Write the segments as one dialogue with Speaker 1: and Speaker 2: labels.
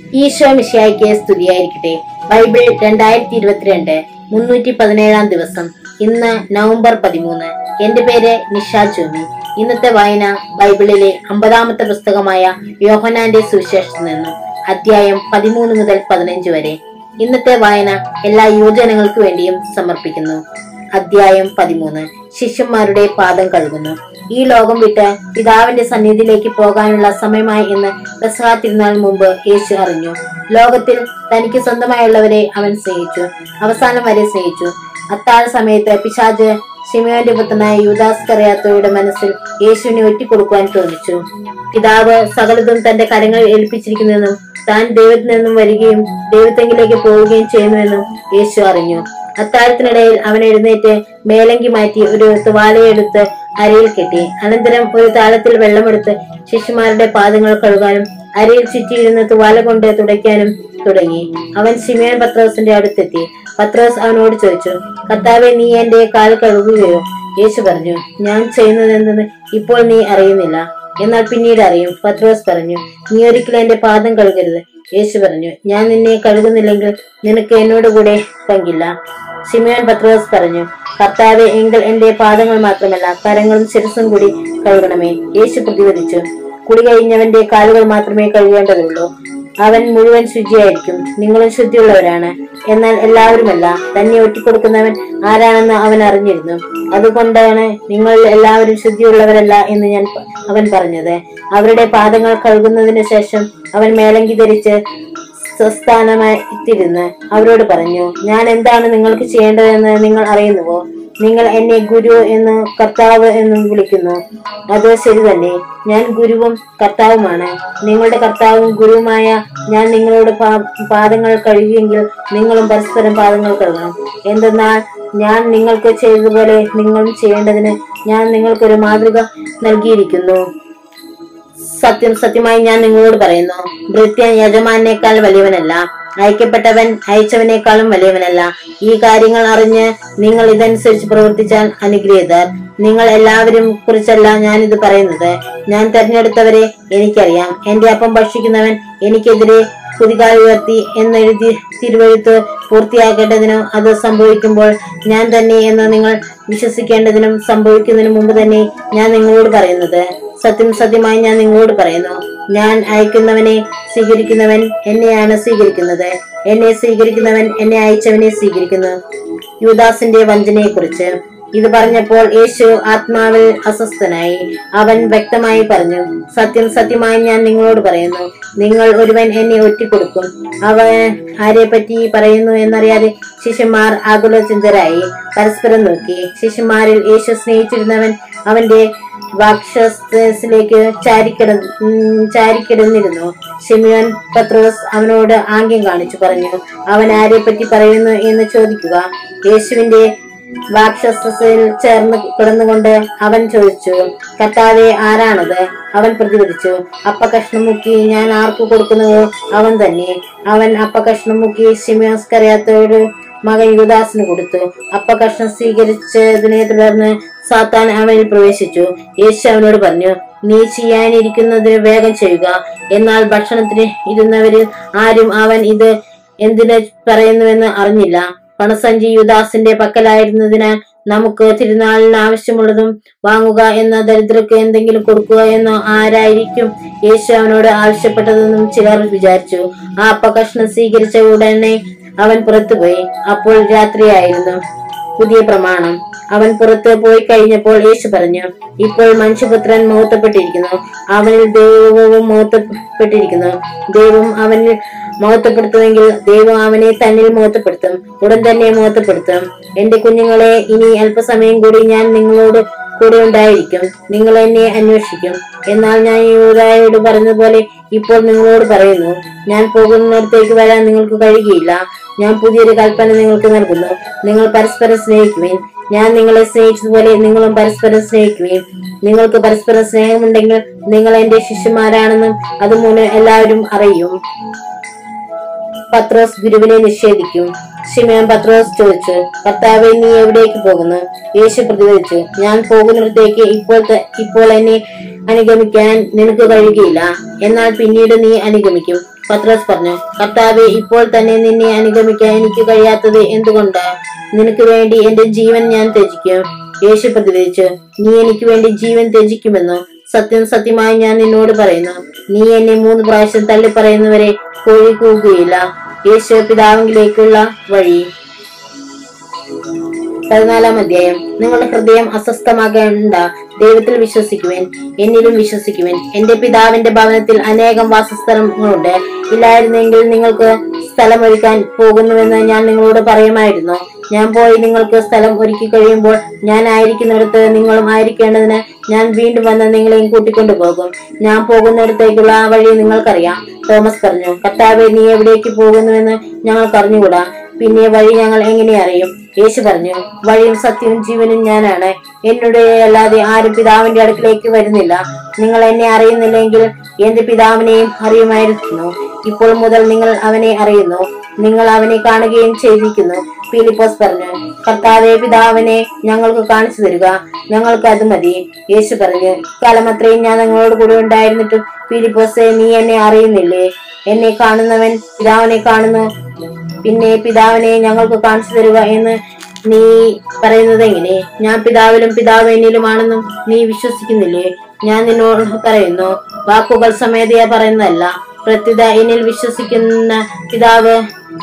Speaker 1: ഈശോ മിശിയായിക്ക് സ്തുതിയായിരിക്കട്ടെ ബൈബിൾ രണ്ടായിരത്തി ഇരുപത്തിരണ്ട് മുന്നൂറ്റി പതിനേഴാം ദിവസം ഇന്ന് നവംബർ പതിമൂന്ന് എന്റെ പേര് നിഷ ജോമി ഇന്നത്തെ വായന ബൈബിളിലെ അമ്പതാമത്തെ പുസ്തകമായ യോഹനാന്റെ സുവിശേഷത്തിൽ നിന്നും അധ്യായം പതിമൂന്ന് മുതൽ പതിനഞ്ച് വരെ ഇന്നത്തെ വായന എല്ലാ യുവജനങ്ങൾക്ക് വേണ്ടിയും സമർപ്പിക്കുന്നു അധ്യായം പതിമൂന്ന് ശിഷ്യന്മാരുടെ പാദം കഴുകുന്നു ഈ ലോകം വിട്ട് പിതാവിന്റെ സന്നിധിയിലേക്ക് പോകാനുള്ള സമയമായി എന്ന് പെസഹ തിരുനാൾ മുമ്പ് യേശു അറിഞ്ഞു ലോകത്തിൽ തനിക്ക് സ്വന്തമായുള്ളവരെ അവൻ സ്നേഹിച്ചു അവസാനം വരെ സ്നേഹിച്ചു അത്താഴ സമയത്ത് പിശാജ് ഷിമയോന്റെ പുത്രനായ യൂദാസ് കറിയാത്തവയുടെ മനസ്സിൽ യേശുവിനെ ഒറ്റിക്കൊടുക്കുവാൻ തോന്നിച്ചു പിതാവ് സകലതും തന്റെ കരങ്ങളിൽ ഏൽപ്പിച്ചിരിക്കുന്നെന്നും താൻ ദൈവത്തിൽ നിന്നും വരികയും ദൈവത്തെങ്കിലേക്ക് പോവുകയും ചെയ്യുന്നുവെന്നും യേശു അറിഞ്ഞു അത്താഴത്തിനിടയിൽ അവൻ എഴുന്നേറ്റ് മേലങ്കി മാറ്റി ഒരു തുവാലയെടുത്ത് അരയിൽ കെട്ടി അനന്തരം ഒരു താളത്തിൽ വെള്ളമെടുത്ത് ശിശുമാരുടെ പാദങ്ങൾ കഴുകാനും അരയിൽ ചുറ്റിയിരുന്ന തുവാല കൊണ്ട് തുടയ്ക്കാനും തുടങ്ങി അവൻ സിമിയൻ പത്രോസിന്റെ അടുത്തെത്തി പത്രോസ് അവനോട് ചോദിച്ചു കർത്താവെ നീ എന്റെ കാൽ കഴുകുകയോ യേശു പറഞ്ഞു ഞാൻ ചെയ്യുന്നത് എന്തെന്ന് ഇപ്പോൾ നീ അറിയുന്നില്ല എന്നാൽ പിന്നീട് അറിയും പത്രോസ് പറഞ്ഞു നീ ഒരിക്കലും എന്റെ പാദം കഴുകരുത് യേശു പറഞ്ഞു ഞാൻ നിന്നെ കഴുകുന്നില്ലെങ്കിൽ നിനക്ക് എന്നോട് കൂടെ പങ്കില്ല സിമിയോൻ പത്രോസ് പറഞ്ഞു കർത്താവെ എങ്കിൽ എന്റെ പാദങ്ങൾ മാത്രമല്ല കരങ്ങളും ശിരസും കൂടി കഴുകണമേ യേശു പ്രതിവദിച്ചു കുടി കഴിഞ്ഞവന്റെ കാലുകൾ മാത്രമേ കഴുകേണ്ടതുള്ളൂ അവൻ മുഴുവൻ ശുചിയായിരിക്കും നിങ്ങളും ശുദ്ധിയുള്ളവരാണ് എന്നാൽ എല്ലാവരുമല്ല തന്നെ ഒറ്റിക്കൊടുക്കുന്നവൻ ആരാണെന്ന് അവൻ അറിഞ്ഞിരുന്നു അതുകൊണ്ടാണ് നിങ്ങൾ എല്ലാവരും ശുദ്ധിയുള്ളവരല്ല എന്ന് ഞാൻ പ- അവൻ പറഞ്ഞത് അവരുടെ പാദങ്ങൾ കഴുകുന്നതിന് ശേഷം അവൻ മേലങ്കി ധരിച്ച് സ്വസ്ഥാനമായി തിരുന്ന് അവരോട് പറഞ്ഞു ഞാൻ എന്താണ് നിങ്ങൾക്ക് ചെയ്യേണ്ടതെന്ന് നിങ്ങൾ അറിയുന്നുവോ നിങ്ങൾ എന്നെ ഗുരു എന്ന് കർത്താവ് എന്നും വിളിക്കുന്നു അത് ശരി തന്നെ ഞാൻ ഗുരുവും കർത്താവുമാണ് നിങ്ങളുടെ കർത്താവും ഗുരുവുമായ ഞാൻ നിങ്ങളോട് പാ- പാദങ്ങൾ കഴുകിയെങ്കിൽ നിങ്ങളും പരസ്പരം പാദങ്ങൾ കഴുകണം എന്തെന്നാൽ ഞാൻ നിങ്ങൾക്ക് ചെയ്തതുപോലെ നിങ്ങളും ചെയ്യേണ്ടതിന് ഞാൻ നിങ്ങൾക്കൊരു മാതൃക നൽകിയിരിക്കുന്നു സത്യം സത്യമായി ഞാൻ നിങ്ങളോട് പറയുന്നു ഭൃത്യൻ യജമാനേക്കാൾ വലിയവനല്ല അയക്കപ്പെട്ടവൻ അയച്ചവനേക്കാളും വലിയവനല്ല ഈ കാര്യങ്ങൾ അറിഞ്ഞ് നിങ്ങൾ ഇതനുസരിച്ച് പ്രവർത്തിച്ചാൽ അനുഗ്രഹീതർ നിങ്ങൾ എല്ലാവരും കുറിച്ചല്ല ഞാൻ ഇത് പറയുന്നത് ഞാൻ തെരഞ്ഞെടുത്തവരെ എനിക്കറിയാം എന്റെ അപ്പം ഭക്ഷിക്കുന്നവൻ എനിക്കെതിരെ കുതികാൽ ഉയർത്തി എന്നെഴുതി തിരുവഴുത്ത് പൂർത്തിയാക്കേണ്ടതിനും അത് സംഭവിക്കുമ്പോൾ ഞാൻ തന്നെ എന്ന് നിങ്ങൾ വിശ്വസിക്കേണ്ടതിനും സംഭവിക്കുന്നതിന് മുമ്പ് തന്നെ ഞാൻ നിങ്ങളോട് പറയുന്നത് സത്യം സത്യമായി ഞാൻ നിങ്ങളോട് പറയുന്നു ഞാൻ അയക്കുന്നവനെ സ്വീകരിക്കുന്നവൻ എന്നെയാണ് സ്വീകരിക്കുന്നത് എന്നെ സ്വീകരിക്കുന്നവൻ എന്നെ അയച്ചവനെ സ്വീകരിക്കുന്നു യുദാസിന്റെ വഞ്ചനയെ കുറിച്ച് ഇത് പറഞ്ഞപ്പോൾ യേശു ആത്മാവിൽ അസ്വസ്ഥനായി അവൻ വ്യക്തമായി പറഞ്ഞു സത്യം സത്യമായി ഞാൻ നിങ്ങളോട് പറയുന്നു നിങ്ങൾ ഒരുവൻ എന്നെ ഒറ്റിക്കൊടുക്കും അവൻ ആരെ പറ്റി പറയുന്നു എന്നറിയാതെ ശിഷ്യന്മാർ ആകുലചിന്തരായി പരസ്പരം നോക്കി ശിഷ്യന്മാരിൽ യേശു സ്നേഹിച്ചിരുന്നവൻ അവന്റെ വാക്ഷസിലേക്ക് ചാരിക്കിട ഉം, ചാരിക്കിടന്നിരുന്നു ഷിമിയോൻ പത്രോസ് അവനോട് ആംഗ്യം കാണിച്ചു പറഞ്ഞു അവൻ ആരെ പറ്റി പറയുന്നു എന്ന് ചോദിക്കുക യേശുവിന്റെ വാക്ഷസിൽ ചേർന്ന് കിടന്നുകൊണ്ട് അവൻ ചോദിച്ചു കർത്താവെ ആരാണത് അവൻ പ്രതികരിച്ചു അപ്പ കഷ്ണം മുക്കി ഞാൻ ആർക്കു കൊടുക്കുന്നുവോ അവൻ തന്നെ അവൻ അപ്പ കഷ്ണം മുക്കി ഷിമിയോസ് കറിയാത്തോട് മകൻ യുദാസിന് കൊടുത്തു അപ്പ കഷ്ണം സ്വീകരിച്ചതിനെ തുടർന്ന് സാത്താൻ അവനിൽ പ്രവേശിച്ചു യേശു അവനോട് പറഞ്ഞു നീ ചെയ്യാനിരിക്കുന്നതിന് വേഗം ചെയ്യുക എന്നാൽ ഭക്ഷണത്തിന് ഇരുന്നവരിൽ ആരും അവൻ ഇത് എന്തിനു പറയുന്നുവെന്ന് അറിഞ്ഞില്ല പണസഞ്ചി യുദാസിന്റെ പക്കലായിരുന്നതിനാൽ നമുക്ക് തിരുനാളിന് ആവശ്യമുള്ളതും വാങ്ങുക എന്ന ദരിദ്രർക്ക് എന്തെങ്കിലും കൊടുക്കുക എന്നോ ആരായിരിക്കും യേശു അവനോട് ആവശ്യപ്പെട്ടതെന്നും ചിലർ വിചാരിച്ചു ആ അപ്പകഷ്ണം സ്വീകരിച്ച ഉടനെ അവൻ പുറത്തുപോയി അപ്പോൾ രാത്രിയായിരുന്നു പുതിയ പ്രമാണം അവൻ പുറത്ത് പോയി കഴിഞ്ഞപ്പോൾ യേശു പറഞ്ഞു ഇപ്പോൾ മനുഷ്യപുത്രൻ മഹത്വപ്പെട്ടിരിക്കുന്നു അവനിൽ ദൈവവും മഹത്വപ്പെട്ടിരിക്കുന്നു ദൈവം അവനിൽ മഹത്വപ്പെടുത്തുമെങ്കിൽ ദൈവം അവനെ തന്നിൽ മഹത്വപ്പെടുത്തും ഉടൻ തന്നെ മഹത്വപ്പെടുത്തും എന്റെ കുഞ്ഞുങ്ങളെ ഇനി അല്പസമയം കൂടി ഞാൻ നിങ്ങളോട് കൂടെ ഉണ്ടായിരിക്കും നിങ്ങൾ എന്നെ അന്വേഷിക്കും എന്നാൽ ഞാൻ യൂതായോട് പറഞ്ഞതുപോലെ ഇപ്പോൾ നിങ്ങളോട് പറയുന്നു ഞാൻ പോകുന്നിടത്തേക്ക് വരാൻ നിങ്ങൾക്ക് കഴിയുകയില്ല ഞാൻ പുതിയൊരു കൽപ്പന നിങ്ങൾക്ക് നൽകുന്നു നിങ്ങൾ പരസ്പരം സ്നേഹിക്കുവേൻ ഞാൻ നിങ്ങളെ സ്നേഹിച്ചതുപോലെ നിങ്ങളും പരസ്പരം സ്നേഹിക്കുവേൻ നിങ്ങൾക്ക് പരസ്പരം സ്നേഹമുണ്ടെങ്കിൽ നിങ്ങൾ എന്റെ ശിഷ്യന്മാരാണെന്നും അതുമൂലം എല്ലാവരും അറിയും പത്രോസ് ഗുരുവിനെ നിഷേധിക്കും ഷിമയോൻ പത്രോസ് ചോദിച്ചു കർത്താവെ നീ എവിടേക്ക് പോകുന്നു യേശു പ്രതികരിച്ചു ഞാൻ പോകുന്നിടത്തേക്ക് ഇപ്പോൾ ത- ഇപ്പോൾ എന്നെ അനുഗമിക്കാൻ നിനക്ക് കഴിയുകയില്ല എന്നാൽ പിന്നീട് നീ അനുഗമിക്കും പത്രോസ് പറഞ്ഞു കർത്താവെ ഇപ്പോൾ തന്നെ നിന്നെ അനുഗമിക്കാൻ എനിക്ക് കഴിയാത്തത് എന്തുകൊണ്ട് നിനക്ക് വേണ്ടി എന്റെ ജീവൻ ഞാൻ ത്യജിക്കും യേശു പ്രതികരിച്ചു നീ എനിക്ക് വേണ്ടി ജീവൻ ത്യജിക്കുമെന്നോ സത്യം സത്യമായി ഞാൻ നിന്നോട് പറയുന്നു നീ എന്നെ മൂന്ന് പ്രാവശ്യം തള്ളി പറയുന്നവരെ കോഴി കൂകുകയില്ല യേശു പിതാവിലേക്കുള്ള വഴി പതിനാലാം അധ്യായം നിങ്ങളുടെ ഹൃദയം അസ്വസ്ഥമാകേണ്ട ദൈവത്തിൽ വിശ്വസിക്കുവാൻ എന്നിലും വിശ്വസിക്കുവാൻ എന്റെ പിതാവിന്റെ ഭവനത്തിൽ അനേകം വാസസ്ഥലങ്ങളുണ്ട് ഇല്ലായിരുന്നെങ്കിൽ നിങ്ങൾക്ക് സ്ഥലം ഒരുക്കാൻ പോകുന്നുവെന്ന് ഞാൻ നിങ്ങളോട് പറയുമായിരുന്നു ഞാൻ പോയി നിങ്ങൾക്ക് സ്ഥലം ഒരുക്കി കഴിയുമ്പോൾ ഞാൻ ആയിരിക്കുന്നിടത്ത് നിങ്ങളും ആയിരിക്കേണ്ടതിന് ഞാൻ വീണ്ടും വന്ന് നിങ്ങളെയും കൂട്ടിക്കൊണ്ടു പോകും ഞാൻ പോകുന്നിടത്തേക്കുള്ള ആ വഴി നിങ്ങൾക്കറിയാം തോമസ് പറഞ്ഞു കർത്താവെ നീ എവിടേക്ക് പോകുന്നുവെന്ന് ഞങ്ങൾക്ക് അറിഞ്ഞുകൂടാ പിന്നെ വഴി ഞങ്ങൾ എങ്ങനെ അറിയും യേശു പറഞ്ഞു വഴിയും സത്യവും ജീവനും ഞാനാണ് എന്നോട് അല്ലാതെ ആരും പിതാവിന്റെ അടുക്കിലേക്ക് വരുന്നില്ല നിങ്ങൾ എന്നെ അറിയുന്നില്ലെങ്കിൽ എന്റെ പിതാവിനെയും അറിയുമായിരുന്നു ഇപ്പോൾ മുതൽ നിങ്ങൾ അവനെ അറിയുന്നു നിങ്ങൾ അവനെ കാണുകയും ചെയ്തിരിക്കുന്നു ഫിലിപ്പോസ് പറഞ്ഞു കർത്താവെ പിതാവിനെ ഞങ്ങൾക്ക് കാണിച്ചു തരിക ഞങ്ങൾക്ക് അത് മതി യേശു പറഞ്ഞു കാലം അത്രയും ഞാൻ നിങ്ങളോട് കൂടെ ഉണ്ടായിരുന്നിട്ടും ഫിലിപ്പോസെ നീ എന്നെ അറിയുന്നില്ലേ എന്നെ കാണുന്നവൻ പിതാവിനെ കാണുന്നു പിന്നെ പിതാവിനെ ഞങ്ങൾക്ക് കാണിച്ചു തരിക എന്ന് നീ പറയുന്നത് എങ്ങനെ ഞാൻ പിതാവിലും പിതാവ് എന്നിലുമാണെന്നും നീ വിശ്വസിക്കുന്നില്ലേ ഞാൻ നിന്നോട് പറയുന്നു വാക്കുകൾ സമേതയാ പറയുന്നതല്ല പ്രത്യുത എന്നിൽ വിശ്വസിക്കുന്ന പിതാവ്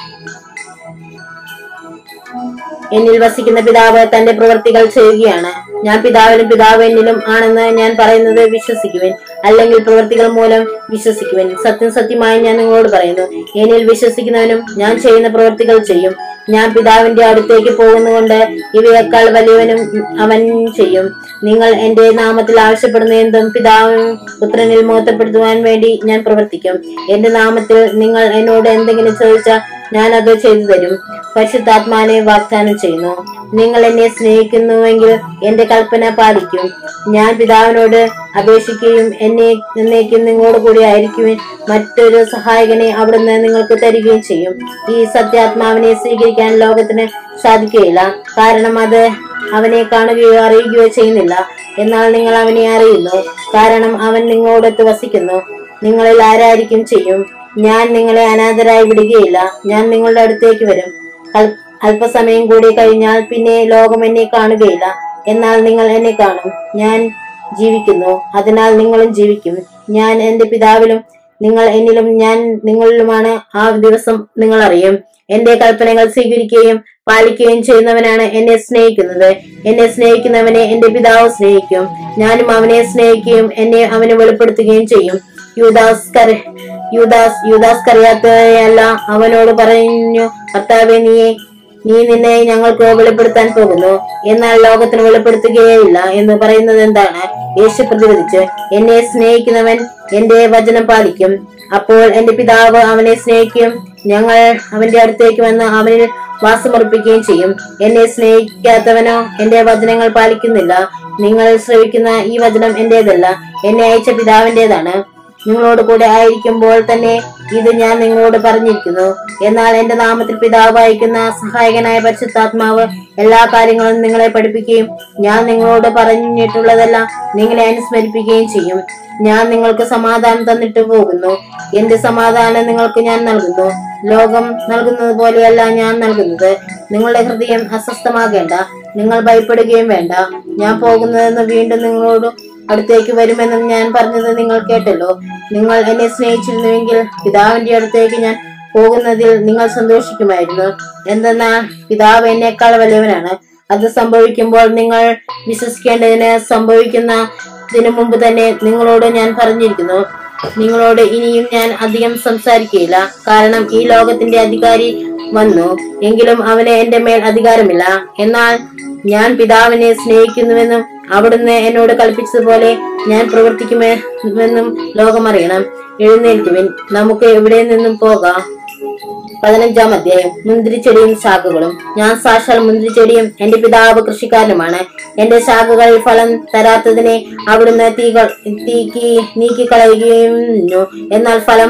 Speaker 1: എന്നിൽ വസിക്കുന്ന പിതാവ് തന്റെ പ്രവൃത്തികൾ ചെയ്യുകയാണ് ഞാൻ പിതാവിലും പിതാവ് എന്നിലും ആണെന്ന് ഞാൻ പറയുന്നത് വിശ്വസിക്കുവൻ അല്ലെങ്കിൽ പ്രവൃത്തികൾ മൂലം വിശ്വസിക്കുവൻ സത്യം സത്യമായി ഞാൻ നിങ്ങളോട് പറയുന്നു എന്നിൽ വിശ്വസിക്കുന്നവനും ഞാൻ ചെയ്യുന്ന പ്രവൃത്തികൾ ചെയ്യും ഞാൻ പിതാവിന്റെ അടുത്തേക്ക് പോകുന്നതുകൊണ്ട് ഇവയേക്കാൾ വലിയവനും അവൻ ചെയ്യും നിങ്ങൾ എന്റെ നാമത്തിൽ ആവശ്യപ്പെടുന്ന എന്തും പിതാവും പുത്രനിൽ മുഖത്തപ്പെടുത്തുവാൻ വേണ്ടി ഞാൻ പ്രവർത്തിക്കും എന്റെ നാമത്തിൽ നിങ്ങൾ എന്നോട് എന്തെങ്കിലും ചോദിച്ചാൽ ഞാൻ അത് ചെയ്തു തരും പരിശുദ്ധാത്മാനെ വാഗ്ദാനം ചെയ്യുന്നു നിങ്ങൾ എന്നെ സ്നേഹിക്കുന്നുവെങ്കിൽ എന്റെ കൽപ്പന പാലിക്കും ഞാൻ പിതാവിനോട് അപേക്ഷിക്കുകയും എന്നെ എന്നേക്കും നിങ്ങളോട് കൂടി ആയിരിക്കുകയും മറ്റൊരു സഹായകനെ അവിടുന്ന് നിങ്ങൾക്ക് തരികയും ചെയ്യും ഈ സത്യാത്മാവിനെ സ്വീകരിക്കാൻ ലോകത്തിന് സാധിക്കുകയില്ല കാരണം അത് അവനെ കാണുകയോ അറിയുകയോ ചെയ്യുന്നില്ല എന്നാൽ നിങ്ങൾ അവനെ അറിയുന്നു കാരണം അവൻ നിങ്ങളോടൊത്ത് വസിക്കുന്നു നിങ്ങളിൽ ആരായിരിക്കും ചെയ്യും ഞാൻ നിങ്ങളെ അനാഥരായി വിടുകയില്ല ഞാൻ നിങ്ങളുടെ അടുത്തേക്ക് വരും അൽ- അല്പസമയം കൂടി കഴിഞ്ഞാൽ പിന്നെ ലോകം എന്നെ കാണുകയില്ല എന്നാൽ നിങ്ങൾ എന്നെ കാണും ഞാൻ ജീവിക്കുന്നു അതിനാൽ നിങ്ങളും ജീവിക്കും ഞാൻ എന്റെ പിതാവിലും നിങ്ങൾ എന്നിലും ഞാൻ നിങ്ങളിലുമാണ് ആ ദിവസം നിങ്ങൾ അറിയും എന്റെ കൽപ്പനകൾ സ്വീകരിക്കുകയും പാലിക്കുകയും ചെയ്യുന്നവനാണ് എന്നെ സ്നേഹിക്കുന്നത് എന്നെ സ്നേഹിക്കുന്നവനെ എന്റെ പിതാവ് സ്നേഹിക്കും ഞാനും അവനെ സ്നേഹിക്കുകയും എന്നെ അവന് വെളിപ്പെടുത്തുകയും ചെയ്യും യൂദാസ് കര യൂദാസ് യൂദാസ് കറിയാത്തയല്ല അവനോട് പറഞ്ഞു കർത്താവെ നീയെ നീ നിന്നെ ഞങ്ങൾക്ക് വെളിപ്പെടുത്താൻ പോകുന്നു എന്നാൽ ലോകത്തിന് വെളിപ്പെടുത്തുകയില്ല എന്ന് പറയുന്നത് എന്താണ് യേശു പ്രതിരോധിച്ച് എന്നെ സ്നേഹിക്കുന്നവൻ എന്റെ വചനം പാലിക്കും അപ്പോൾ എന്റെ പിതാവ് അവനെ സ്നേഹിക്കും ഞങ്ങൾ അവന്റെ അടുത്തേക്ക് വന്ന് അവനിൽ വാസമർപ്പിക്കുകയും ചെയ്യും എന്നെ സ്നേഹിക്കാത്തവനോ എന്റെ വചനങ്ങൾ പാലിക്കുന്നില്ല നിങ്ങൾ ശ്രവിക്കുന്ന ഈ വചനം എന്റേതല്ല എന്നെ അയച്ച പിതാവിന്റേതാണ് നിങ്ങളോട് കൂടെ ആയിരിക്കുമ്പോൾ തന്നെ ഇത് ഞാൻ നിങ്ങളോട് പറഞ്ഞിരിക്കുന്നു എന്നാൽ എന്റെ നാമത്തിൽ പിതാവ് അയക്കുന്ന സഹായകനായ പരിശുദ്ധാത്മാവ് എല്ലാ കാര്യങ്ങളും നിങ്ങളെ പഠിപ്പിക്കുകയും ഞാൻ നിങ്ങളോട് പറഞ്ഞിട്ടുള്ളതെല്ലാം നിങ്ങളെ അനുസ്മരിപ്പിക്കുകയും ചെയ്യും ഞാൻ നിങ്ങൾക്ക് സമാധാനം തന്നിട്ട് പോകുന്നു എന്റെ സമാധാനം നിങ്ങൾക്ക് ഞാൻ നൽകുന്നു ലോകം നൽകുന്നത് പോലെയല്ല ഞാൻ നൽകുന്നത് നിങ്ങളുടെ ഹൃദയം അസ്വസ്ഥമാകേണ്ട നിങ്ങൾ ഭയപ്പെടുകയും വേണ്ട ഞാൻ പോകുന്നതെന്ന് വീണ്ടും നിങ്ങളോട് അടുത്തേക്ക് വരുമെന്നും ഞാൻ പറഞ്ഞത് നിങ്ങൾ കേട്ടല്ലോ നിങ്ങൾ എന്നെ സ്നേഹിച്ചിരുന്നുവെങ്കിൽ പിതാവിന്റെ അടുത്തേക്ക് ഞാൻ പോകുന്നതിൽ നിങ്ങൾ സന്തോഷിക്കുമായിരുന്നു എന്തെന്നാൽ പിതാവ് എന്നേക്കാൾ വലിയവനാണ് അത് സംഭവിക്കുമ്പോൾ നിങ്ങൾ വിശ്വസിക്കേണ്ടതിന് സംഭവിക്കുന്നതിനു മുമ്പ് തന്നെ നിങ്ങളോട് ഞാൻ പറഞ്ഞിരിക്കുന്നു നിങ്ങളോട് ഇനിയും ഞാൻ അധികം സംസാരിക്കുകയില്ല കാരണം ഈ ലോകത്തിന്റെ അധികാരി വന്നു എങ്കിലും അവന് എന്റെ മേൽ അധികാരമില്ല എന്നാൽ ഞാൻ പിതാവിനെ സ്നേഹിക്കുന്നുവെന്നും അവിടുന്ന് എന്നോട് കൽപ്പിച്ചതുപോലെ ഞാൻ പ്രവർത്തിക്കുമെന്നും ലോകമറിയണം എഴുന്നേൽക്കുവിൻ നമുക്ക് എവിടെ നിന്നും പോകാം പതിനഞ്ചാം അധ്യായം മുന്തിരിച്ചെടിയും ശാഖകളും ഞാൻ സാക്ഷാൽ മുന്തിരിച്ചെടിയും എന്റെ പിതാവ് കൃഷിക്കാരനുമാണ് എന്റെ ശാഖകളിൽ ഫലം തരാത്തതിനെ അവിടുന്ന് തീകൾ തീക്കി നീക്കിക്കളയുകയും എന്നാൽ ഫലം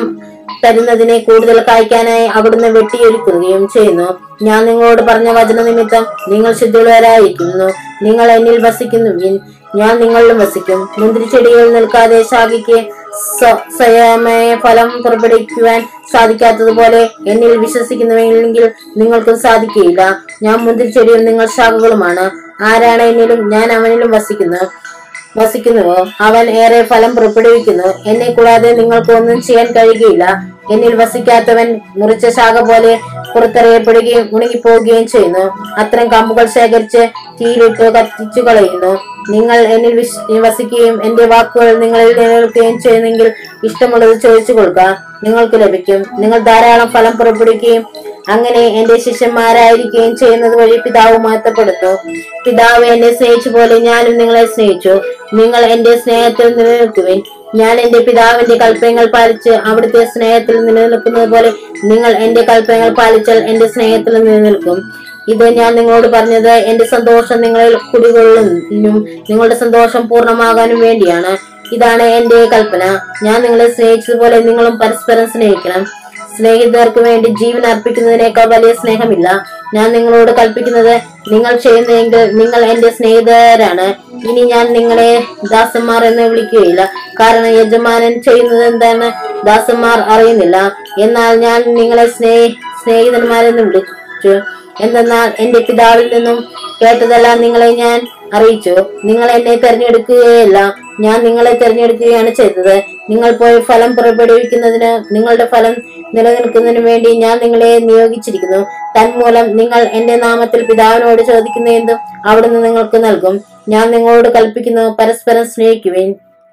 Speaker 1: തരുന്നതിനെ കൂടുതൽ കായ്ക്കാനായി അവിടുന്ന് വെട്ടിയൊരുക്കുകയും ചെയ്യുന്നു ഞാൻ നിങ്ങളോട് പറഞ്ഞ വചന നിമിത്തം നിങ്ങൾ ശുദ്ധിയുള്ളവരായിരിക്കുന്നു നിങ്ങൾ എന്നിൽ വസിക്കുന്നുവിൻ ഞാൻ നിങ്ങളിലും വസിക്കും മുന്തിരിച്ചെടികളിൽ നിൽക്കാതെ ശാഖയ്ക്ക് സ്വ- സ്വയമേ ഫലം പുറപ്പെടുവിക്കുവാൻ സാധിക്കാത്തതുപോലെ എന്നിൽ വിശ്വസിക്കുന്നുവെങ്കിൽ നിങ്ങൾക്കും സാധിക്കുകയില്ല ഞാൻ മുന്തിരിച്ചെടിയും നിങ്ങൾ ശാഖകളുമാണ് ആരാണ് എന്നിലും ഞാൻ അവനിലും വസിക്കുന്നു വസിക്കുന്നുവോ അവൻ ഏറെ ഫലം പുറപ്പെടുവിക്കുന്നു എന്നെ കൂടാതെ നിങ്ങൾക്ക് ഒന്നും ചെയ്യാൻ കഴിയുകയില്ല എന്നിൽ വസിക്കാത്തവൻ മുറിച്ച ശാഖ പോലെ പുറത്തെറിയപ്പെടുകയും ഉണങ്ങിപ്പോവുകയും ചെയ്യുന്നു അത്തരം കമ്പുകൾ ശേഖരിച്ച് തീയിലിട്ട് കത്തിച്ചു കളയുന്നു നിങ്ങൾ എന്നിൽ വിശ്- വസിക്കുകയും എന്റെ വാക്കുകൾ നിങ്ങളിൽ നിലനിൽക്കുകയും ചെയ്യുന്നെങ്കിൽ ഇഷ്ടമുള്ളത് ചോദിച്ചു കൊടുക്കുക നിങ്ങൾക്ക് ലഭിക്കും നിങ്ങൾ ധാരാളം ഫലം പുറപ്പെടുവിക്കുകയും അങ്ങനെ എന്റെ ശിഷ്യന്മാരായിരിക്കുകയും ചെയ്യുന്നത് വഴി പിതാവ് മഹത്വപ്പെടുന്നു പിതാവ് എന്നെ സ്നേഹിച്ച പോലെ ഞാനും നിങ്ങളെ സ്നേഹിച്ചു നിങ്ങൾ എന്റെ സ്നേഹത്തിൽ നിലനിൽക്കുവിൻ ഞാൻ എന്റെ പിതാവിന്റെ കൽപ്പനകൾ പാലിച്ച് അവിടുത്തെ സ്നേഹത്തിൽ നിലനിൽക്കുന്നത് പോലെ നിങ്ങൾ എന്റെ കൽപ്പനകൾ പാലിച്ചാൽ എന്റെ സ്നേഹത്തിൽ നിലനിൽക്കും ഇത് ഞാൻ നിങ്ങളോട് പറഞ്ഞത് എന്റെ സന്തോഷം നിങ്ങളിൽ കുടികൊള്ളുന്നും നിങ്ങളുടെ സന്തോഷം പൂർണ്ണമാകാനും വേണ്ടിയാണ് ഇതാണ് എന്റെ കൽപ്പന ഞാൻ നിങ്ങളെ സ്നേഹിച്ചതുപോലെ നിങ്ങളും പരസ്പരം സ്നേഹിക്കണം സ്നേഹിതർക്ക് വേണ്ടി ജീവൻ അർപ്പിക്കുന്നതിനേക്കാൾ വലിയ സ്നേഹമില്ല ഞാൻ നിങ്ങളോട് കൽപ്പിക്കുന്നത് നിങ്ങൾ ചെയ്യുന്നതെങ്കിൽ നിങ്ങൾ എന്റെ സ്നേഹിതരാണ് ഇനി ഞാൻ നിങ്ങളെ ദാസന്മാർ എന്ന് വിളിക്കുകയില്ല കാരണം യജമാനൻ ചെയ്യുന്നത് എന്താണ് ദാസന്മാർ അറിയുന്നില്ല എന്നാൽ ഞാൻ നിങ്ങളെ സ്നേഹ സ്നേഹിതന്മാരെന്ന് വിളിച്ചു എന്തെന്നാൽ എന്റെ പിതാവിൽ നിന്നും കേട്ടതെല്ലാം നിങ്ങളെ ഞാൻ അറിയിച്ചു നിങ്ങൾ എന്നെ തെരഞ്ഞെടുക്കുകയല്ല ഞാൻ നിങ്ങളെ തെരഞ്ഞെടുക്കുകയാണ് ചെയ്തത് നിങ്ങൾ പോയി ഫലം പുറപ്പെടുവിക്കുന്നതിന് നിങ്ങളുടെ ഫലം നിലനിൽക്കുന്നതിനു വേണ്ടി ഞാൻ നിങ്ങളെ നിയോഗിച്ചിരിക്കുന്നു തന്മൂലം നിങ്ങൾ എന്റെ നാമത്തിൽ പിതാവിനോട് ചോദിക്കുന്ന എന്തും അവിടുന്ന് നിങ്ങൾക്ക് നൽകും ഞാൻ നിങ്ങളോട് കൽപ്പിക്കുന്നു പരസ്പരം സ്നേഹിക്കുവിൻ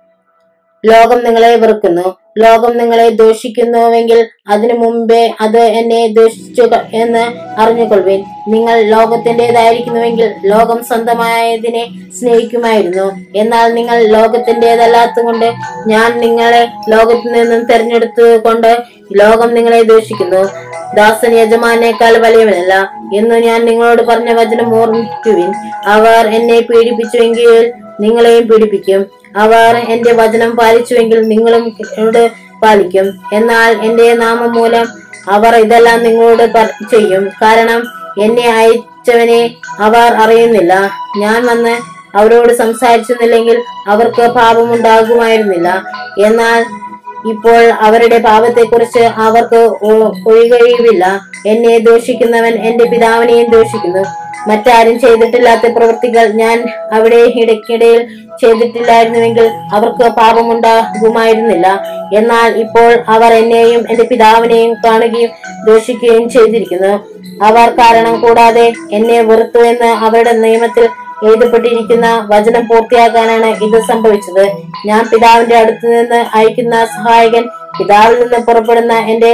Speaker 1: ലോകം നിങ്ങളെ വെറുക്കുന്നു ലോകം നിങ്ങളെ ദോഷിക്കുന്നുവെങ്കിൽ അതിനു മുമ്പേ അത് എന്നെ ദോഷിച്ചു ക- എന്ന് അറിഞ്ഞുകൊള്ളുവിൻ നിങ്ങൾ ലോകത്തിൻ്റെതായിരിക്കുന്നുവെങ്കിൽ ലോകം സ്വന്തമായതിനെ സ്നേഹിക്കുമായിരുന്നു എന്നാൽ നിങ്ങൾ ലോകത്തിൻ്റെതല്ലാത്തതുകൊണ്ട് ഞാൻ നിങ്ങളെ ലോകത്തിൽ നിന്നും തെരഞ്ഞെടുത്തു കൊണ്ട് ലോകം നിങ്ങളെ ദോഷിക്കുന്നു ദാസൻ യജമാനേക്കാൾ വലിയവനല്ല എന്ന് ഞാൻ നിങ്ങളോട് പറഞ്ഞ വചനം ഓർമ്മിക്കുവിൻ അവർ എന്നെ പീഡിപ്പിച്ചുവെങ്കിൽ നിങ്ങളെയും പീഡിപ്പിക്കും അവർ എന്റെ വചനം പാലിച്ചുവെങ്കിൽ നിങ്ങളും എന്നോട് പാലിക്കും എന്നാൽ എന്റെ നാമം മൂലം അവർ ഇതെല്ലാം നിങ്ങളോട് പ- ചെയ്യും കാരണം എന്നെ അയച്ചവനെ അവർ അറിയുന്നില്ല ഞാൻ വന്ന് അവരോട് സംസാരിച്ചിരുന്നില്ലെങ്കിൽ അവർക്ക് പാപമുണ്ടാകുമായിരുന്നില്ല എന്നാൽ ഇപ്പോൾ അവരുടെ പാപത്തെക്കുറിച്ച് അവർക്ക് ഒ- ഒഴികഴിവില്ല എന്നെ ദോഷിക്കുന്നവൻ എന്റെ പിതാവിനെയും ദോഷിക്കുന്നു മറ്റാരും ചെയ്തിട്ടില്ലാത്ത പ്രവൃത്തികൾ ഞാൻ അവിടെ ഇടയ്ക്കിടയിൽ ചെയ്തിട്ടില്ലായിരുന്നുവെങ്കിൽ അവർക്ക് പാപമുണ്ടാകുമായിരുന്നില്ല എന്നാൽ ഇപ്പോൾ അവർ എന്നെയും എന്റെ പിതാവിനെയും കാണുകയും ദോഷിക്കുകയും ചെയ്തിരിക്കുന്നു അവർ കാരണം കൂടാതെ എന്നെ വെറുത്തു എന്ന് അവരുടെ നിയമത്തിൽ എഴുതപ്പെട്ടിരിക്കുന്ന വചനം പൂർത്തിയാക്കാനാണ് ഇത് സംഭവിച്ചത് ഞാൻ പിതാവിന്റെ അടുത്ത് നിന്ന് അയക്കുന്ന സഹായകൻ പിതാവിൽ നിന്ന് പുറപ്പെടുന്ന എന്റെ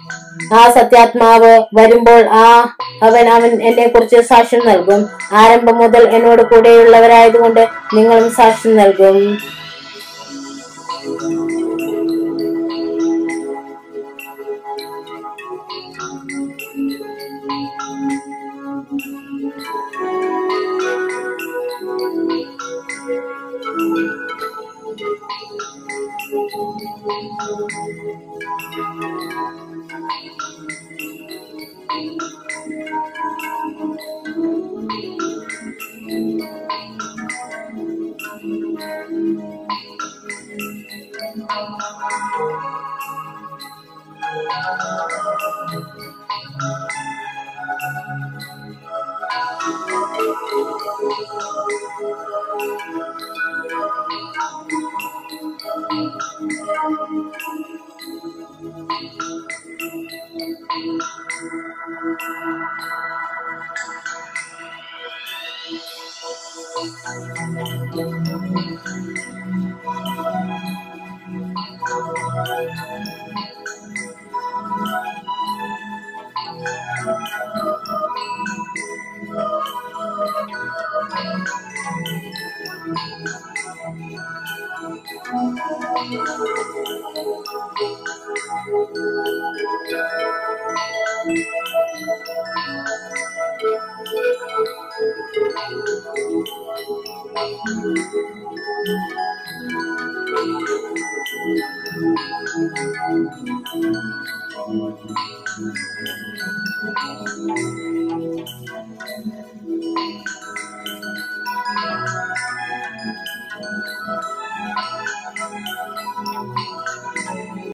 Speaker 1: ആ സത്യാത്മാവ് വരുമ്പോൾ ആ അവൻ അവൻ എന്നെ കുറിച്ച് സാക്ഷ്യം നൽകും ആരംഭം മുതൽ എന്നോട് കൂടെയുള്ളവരായതുകൊണ്ട് നിങ്ങളും സാക്ഷ്യം നൽകും